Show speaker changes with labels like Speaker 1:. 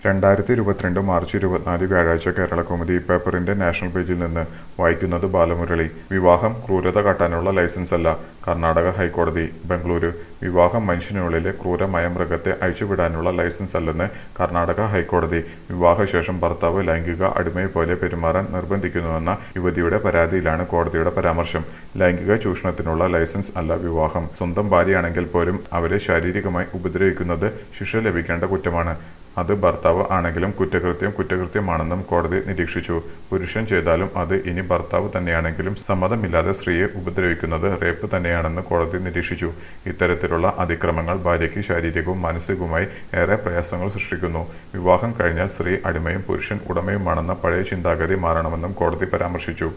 Speaker 1: രണ്ടായിരത്തി ഇരുപത്തിരണ്ട് മാർച്ച് ഇരുപത്തിനാല് വ്യാഴാഴ്ച കേരളകൗമുദി പേപ്പറിന്റെ നാഷണൽ പേജിൽ നിന്ന് വായിക്കുന്നത് ബാലമുരളി വിവാഹം ക്രൂരത കാട്ടാനുള്ള ലൈസൻസ് അല്ല കർണാടക ഹൈക്കോടതി ബംഗളൂരു വിവാഹം മനുഷ്യനുള്ളിലെ ക്രൂരമായ മൃഗത്തെ അഴിച്ചുവിടാനുള്ള ലൈസൻസ് അല്ലെന്ന് കർണാടക ഹൈക്കോടതി വിവാഹശേഷം ഭർത്താവ് ലൈംഗിക അടിമയെപ്പോലെ പെരുമാറാൻ നിർബന്ധിക്കുന്നുവെന്ന യുവതിയുടെ പരാതിയിലാണ് കോടതിയുടെ പരാമർശം ലൈംഗിക ചൂഷണത്തിനുള്ള ലൈസൻസ് അല്ല വിവാഹം സ്വന്തം ഭാര്യയാണെങ്കിൽ പോലും അവരെ ശാരീരികമായി ഉപദ്രവിക്കുന്നത് ശിക്ഷ ലഭിക്കേണ്ട കുറ്റമാണ് അത് ഭർത്താവ് ആണെങ്കിലും കുറ്റകൃത്യം കുറ്റകൃത്യമാണെന്നും കോടതി നിരീക്ഷിച്ചു പുരുഷൻ ചെയ്താലും അത് ഇനി ഭർത്താവ് തന്നെയാണെങ്കിലും സമ്മതമില്ലാതെ സ്ത്രീയെ ഉപദ്രവിക്കുന്നത് റേപ്പ് തന്നെയാണെന്ന് കോടതി നിരീക്ഷിച്ചു ഇത്തരത്തിലുള്ള അതിക്രമങ്ങൾ ഭാര്യയ്ക്ക് ശാരീരികവും മാനസികവുമായി ഏറെ പ്രയാസങ്ങൾ സൃഷ്ടിക്കുന്നു വിവാഹം കഴിഞ്ഞാൽ സ്ത്രീ അടിമയും പുരുഷൻ ഉടമയുമാണെന്ന പഴയ ചിന്താഗതി മാറണമെന്നും കോടതി പരാമർശിച്ചു